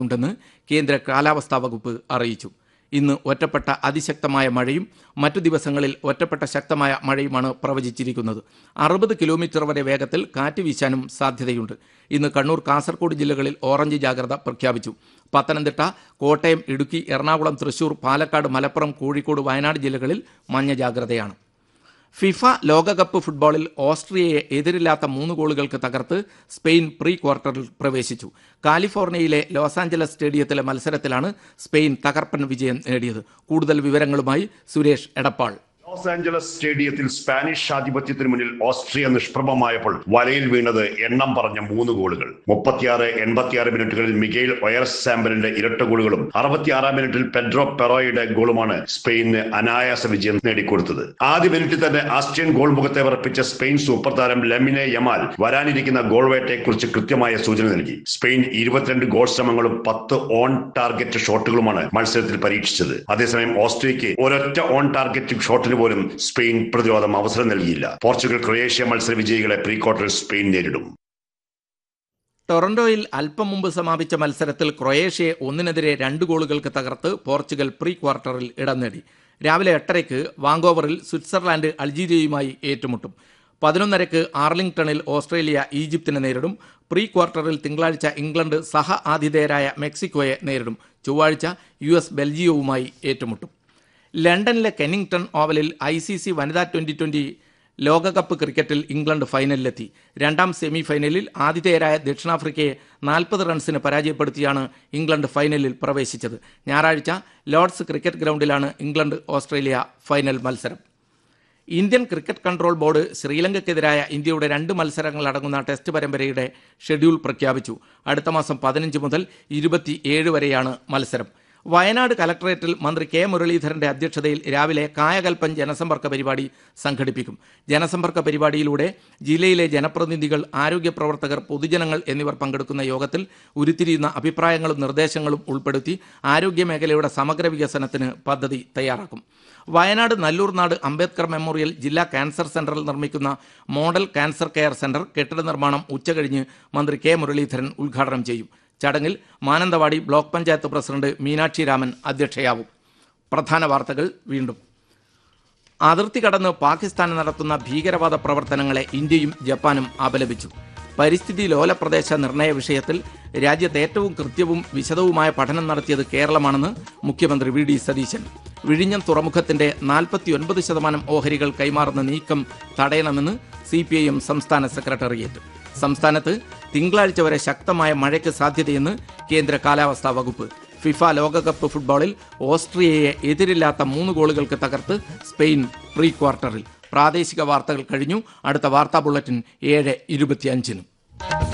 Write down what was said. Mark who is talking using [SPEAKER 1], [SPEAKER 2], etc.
[SPEAKER 1] ഉണ്ടെന്ന് കേന്ദ്ര കാലാവസ്ഥാ വകുപ്പ് അറിയിച്ചു ഇന്ന് ഒറ്റപ്പെട്ട അതിശക്തമായ മഴയും മറ്റു ദിവസങ്ങളിൽ ഒറ്റപ്പെട്ട ശക്തമായ മഴയുമാണ് പ്രവചിച്ചിരിക്കുന്നത് അറുപത് കിലോമീറ്റർ വരെ വേഗത്തിൽ കാറ്റ് വീശാനും സാധ്യതയുണ്ട് ഇന്ന് കണ്ണൂർ കാസർഗോഡ് ജില്ലകളിൽ ഓറഞ്ച് ജാഗ്രത പ്രഖ്യാപിച്ചു പത്തനംതിട്ട കോട്ടയം ഇടുക്കി എറണാകുളം തൃശൂർ പാലക്കാട് മലപ്പുറം കോഴിക്കോട് വയനാട് ജില്ലകളിൽ മഞ്ഞ ജാഗ്രതയാണ് ഫിഫ ലോകകപ്പ് ഫുട്ബോളിൽ ഓസ്ട്രിയയെ എതിരില്ലാത്ത മൂന്ന് ഗോളുകൾക്ക് തകർത്ത് സ്പെയിൻ പ്രീ ക്വാർട്ടറിൽ പ്രവേശിച്ചു കാലിഫോർണിയയിലെ ലോസ് ആഞ്ചലസ് സ്റ്റേഡിയത്തിലെ മത്സരത്തിലാണ് സ്പെയിൻ തകർപ്പൻ വിജയം നേടിയത് കൂടുതൽ വിവരങ്ങളുമായി സുരേഷ് എടപ്പാൾ
[SPEAKER 2] ലോസ് ആഞ്ചലസ് സ്റ്റേഡിയത്തിൽ സ്പാനിഷ് ആധിപത്യത്തിന് മുന്നിൽ ഓസ്ട്രിയ നിഷ്പ്രഭമായപ്പോൾ വലയിൽ വീണത് എണ്ണം പറഞ്ഞ മൂന്ന് ഗോളുകൾ മുപ്പത്തിയാറ് എൺപത്തിയാറ് മിനിറ്റുകളിൽ മിഗൈൽ ഒയർസ് സാമ്പലിന്റെ ഇരട്ട ഗോളുകളും അറുപത്തിയാറാം മിനിറ്റിൽ പെഡ്രോ പെറോയുടെ ഗോളുമാണ് സ്പെയിന് അനായാസ വിജയം നേടിക്കൊടുത്തത് ആദ്യ മിനിറ്റിൽ തന്നെ ആസ്ട്രിയൻ ഗോൾ മുഖത്തെ വിറപ്പിച്ച സ്പെയിൻ സൂപ്പർ താരം ലെമിനെ യമാൽ വരാനിരിക്കുന്ന ഗോൾ വേട്ടയെക്കുറിച്ച് കൃത്യമായ സൂചന നൽകി സ്പെയിൻ ഇരുപത്തിരണ്ട് ഗോൾ ശ്രമങ്ങളും പത്ത് ഓൺ ടാർഗറ്റ് ഷോട്ടുകളുമാണ് മത്സരത്തിൽ പരീക്ഷിച്ചത് അതേസമയം ഓസ്ട്രിയയ്ക്ക് ഒരൊറ്റ ഓൺ ടാർഗറ്റ് ഷോട്ടിന് പോലും സ്പെയിൻ പ്രതിരോധം അവസരം നൽകിയില്ല പോർച്ചുഗൽ ക്രൊയേഷ്യ മത്സര വിജയികളെ പ്രീ ക്വാർട്ടറിൽ സ്പെയിൻ നേരിടും
[SPEAKER 1] ടൊറന്റോയിൽ അല്പം മുമ്പ് സമാപിച്ച മത്സരത്തിൽ ക്രൊയേഷ്യയെ ഒന്നിനെതിരെ രണ്ട് ഗോളുകൾക്ക് തകർത്ത് പോർച്ചുഗൽ പ്രീ ക്വാർട്ടറിൽ ഇടം നേടി രാവിലെ എട്ടരയ്ക്ക് വാങ്കോവറിൽ സ്വിറ്റ്സർലാൻഡ് അൾജീരിയയുമായി ഏറ്റുമുട്ടും പതിനൊന്നരയ്ക്ക് ആർലിംഗ്ടണിൽ ഓസ്ട്രേലിയ ഈജിപ്തിനെ നേരിടും പ്രീ ക്വാർട്ടറിൽ തിങ്കളാഴ്ച ഇംഗ്ലണ്ട് സഹ ആതിഥേയരായ മെക്സിക്കോയെ നേരിടും ചൊവ്വാഴ്ച യു എസ് ബെൽജിയവുമായി ഏറ്റുമുട്ടും ലണ്ടനിലെ കെനിങ്ടൺ ഓവലിൽ ഐ സി സി വനിതാ ട്വന്റി ട്വന്റി ലോകകപ്പ് ക്രിക്കറ്റിൽ ഇംഗ്ലണ്ട് ഫൈനലിലെത്തി രണ്ടാം സെമി ഫൈനലിൽ ആതിഥേയരായ ദക്ഷിണാഫ്രിക്കയെ നാൽപ്പത് റൺസിന് പരാജയപ്പെടുത്തിയാണ് ഇംഗ്ലണ്ട് ഫൈനലിൽ പ്രവേശിച്ചത് ഞായറാഴ്ച ലോർഡ്സ് ക്രിക്കറ്റ് ഗ്രൗണ്ടിലാണ് ഇംഗ്ലണ്ട് ഓസ്ട്രേലിയ ഫൈനൽ മത്സരം ഇന്ത്യൻ ക്രിക്കറ്റ് കൺട്രോൾ ബോർഡ് ശ്രീലങ്കയ്ക്കെതിരായ ഇന്ത്യയുടെ രണ്ട് മത്സരങ്ങൾ അടങ്ങുന്ന ടെസ്റ്റ് പരമ്പരയുടെ ഷെഡ്യൂൾ പ്രഖ്യാപിച്ചു അടുത്ത മാസം പതിനഞ്ച് മുതൽ ഇരുപത്തിയേഴ് വരെയാണ് മത്സരം വയനാട് കലക്ടറേറ്റിൽ മന്ത്രി കെ മുരളീധരന്റെ അധ്യക്ഷതയിൽ രാവിലെ കായകൽപ്പൻ ജനസമ്പർക്ക പരിപാടി സംഘടിപ്പിക്കും ജനസമ്പർക്ക പരിപാടിയിലൂടെ ജില്ലയിലെ ജനപ്രതിനിധികൾ ആരോഗ്യ പ്രവർത്തകർ പൊതുജനങ്ങൾ എന്നിവർ പങ്കെടുക്കുന്ന യോഗത്തിൽ ഉരുത്തിരിയുന്ന അഭിപ്രായങ്ങളും നിർദ്ദേശങ്ങളും ഉൾപ്പെടുത്തി ആരോഗ്യ മേഖലയുടെ സമഗ്ര വികസനത്തിന് പദ്ധതി തയ്യാറാക്കും വയനാട് നല്ലൂർനാട് അംബേദ്കർ മെമ്മോറിയൽ ജില്ലാ ക്യാൻസർ സെന്ററിൽ നിർമ്മിക്കുന്ന മോഡൽ ക്യാൻസർ കെയർ സെന്റർ കെട്ടിട നിർമ്മാണം ഉച്ചകഴിഞ്ഞ് മന്ത്രി കെ മുരളീധരൻ ഉദ്ഘാടനം ചെയ്യും ചടങ്ങിൽ മാനന്തവാടി ബ്ലോക്ക് പഞ്ചായത്ത് പ്രസിഡന്റ് മീനാക്ഷി രാമൻ അധ്യക്ഷയാവും പ്രധാന വാർത്തകൾ വീണ്ടും അതിർത്തി കടന്ന് പാകിസ്ഥാൻ നടത്തുന്ന ഭീകരവാദ പ്രവർത്തനങ്ങളെ ഇന്ത്യയും ജപ്പാനും അപലപിച്ചു പരിസ്ഥിതി ലോല പ്രദേശ നിർണയ വിഷയത്തിൽ രാജ്യത്ത് ഏറ്റവും കൃത്യവും വിശദവുമായ പഠനം നടത്തിയത് കേരളമാണെന്ന് മുഖ്യമന്ത്രി വി ഡി സതീശൻ വിഴിഞ്ഞം തുറമുഖത്തിന്റെ നാൽപ്പത്തിയൊൻപത് ശതമാനം ഓഹരികൾ കൈമാറുന്ന നീക്കം തടയണമെന്ന് സി പി ഐ എം സംസ്ഥാന സെക്രട്ടേറിയറ്റ് സംസ്ഥാനത്ത് തിങ്കളാഴ്ച വരെ ശക്തമായ മഴയ്ക്ക് സാധ്യതയെന്ന് കേന്ദ്ര കാലാവസ്ഥാ വകുപ്പ് ഫിഫ ലോകകപ്പ് ഫുട്ബോളിൽ ഓസ്ട്രിയയെ എതിരില്ലാത്ത മൂന്ന് ഗോളുകൾക്ക് തകർത്ത് സ്പെയിൻ പ്രീ ക്വാർട്ടറിൽ പ്രാദേശിക വാർത്തകൾ കഴിഞ്ഞു അടുത്ത വാർത്താ ബുള്ളറ്റിൻ ഏഴ് ഇരുപത്തിയഞ്ചിനും